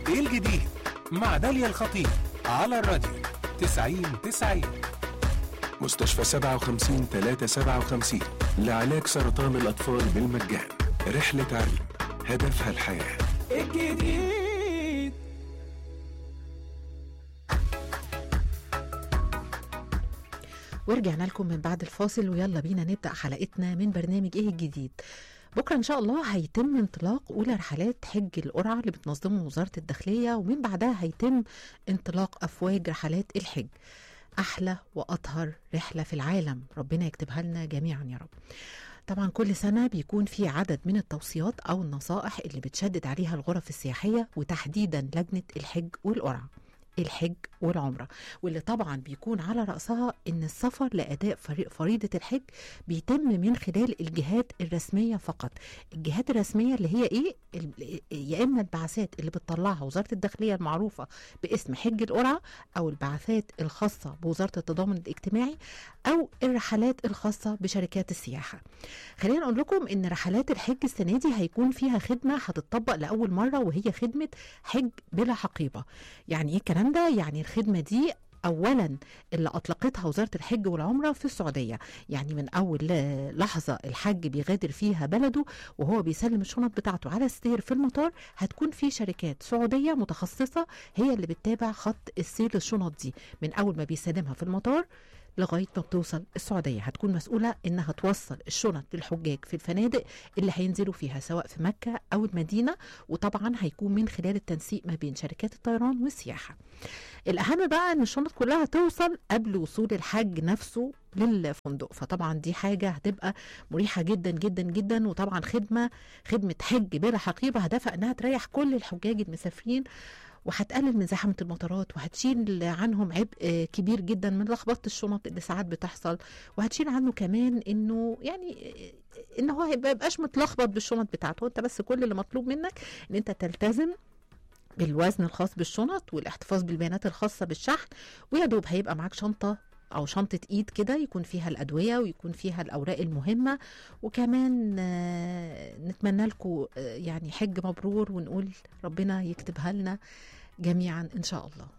ايه الجديد مع داليا الخطيب على الراديو 90 90 مستشفى 57 357 لعلاج سرطان الأطفال بالمجان رحلة علم هدفها الحياة الجديد ورجعنا لكم من بعد الفاصل ويلا بينا نبدأ حلقتنا من برنامج ايه الجديد بكرة إن شاء الله هيتم انطلاق أولى رحلات حج القرعة اللي بتنظمه وزارة الداخلية ومن بعدها هيتم انطلاق أفواج رحلات الحج أحلى وأطهر رحلة في العالم ربنا يكتبها لنا جميعا يا رب طبعا كل سنة بيكون في عدد من التوصيات أو النصائح اللي بتشدد عليها الغرف السياحية وتحديدا لجنة الحج والقرعة الحج والعمرة واللي طبعا بيكون على رأسها إن السفر لأداء فريق فريضة الحج بيتم من خلال الجهات الرسمية فقط الجهات الرسمية اللي هي إيه ال- يا إما البعثات اللي بتطلعها وزارة الداخلية المعروفة باسم حج القرعة أو البعثات الخاصة بوزارة التضامن الاجتماعي أو الرحلات الخاصة بشركات السياحة خلينا نقول لكم إن رحلات الحج السنة دي هيكون فيها خدمة هتطبق لأول مرة وهي خدمة حج بلا حقيبة يعني ايه الكلام ده يعني الخدمه دي اولا اللي اطلقتها وزاره الحج والعمره في السعوديه يعني من اول ل- لحظه الحج بيغادر فيها بلده وهو بيسلم الشنط بتاعته على السير في المطار هتكون في شركات سعوديه متخصصه هي اللي بتتابع خط السير للشنط دي من اول ما بيسلمها في المطار لغايه ما بتوصل السعوديه هتكون مسؤوله انها توصل الشنط للحجاج في الفنادق اللي هينزلوا فيها سواء في مكه او المدينه وطبعا هيكون من خلال التنسيق ما بين شركات الطيران والسياحه الاهم بقى ان الشنط كلها توصل قبل وصول الحج نفسه للفندق فطبعا دي حاجه هتبقى مريحه جدا جدا جدا وطبعا خدمه خدمه حج بلا حقيبه هدفها انها تريح كل الحجاج المسافرين وهتقلل من زحمه المطارات وهتشيل عنهم عبء كبير جدا من لخبطه الشنط اللي ساعات بتحصل وهتشيل عنه كمان انه يعني ان هو هيبقى يبقاش متلخبط بالشنط بتاعته انت بس كل اللي مطلوب منك ان انت تلتزم بالوزن الخاص بالشنط والاحتفاظ بالبيانات الخاصه بالشحن ويا دوب هيبقى معاك شنطه او شنطه ايد كده يكون فيها الادويه ويكون فيها الاوراق المهمه وكمان آه، نتمنى لكم يعني حج مبرور ونقول ربنا يكتبها لنا جميعا ان شاء الله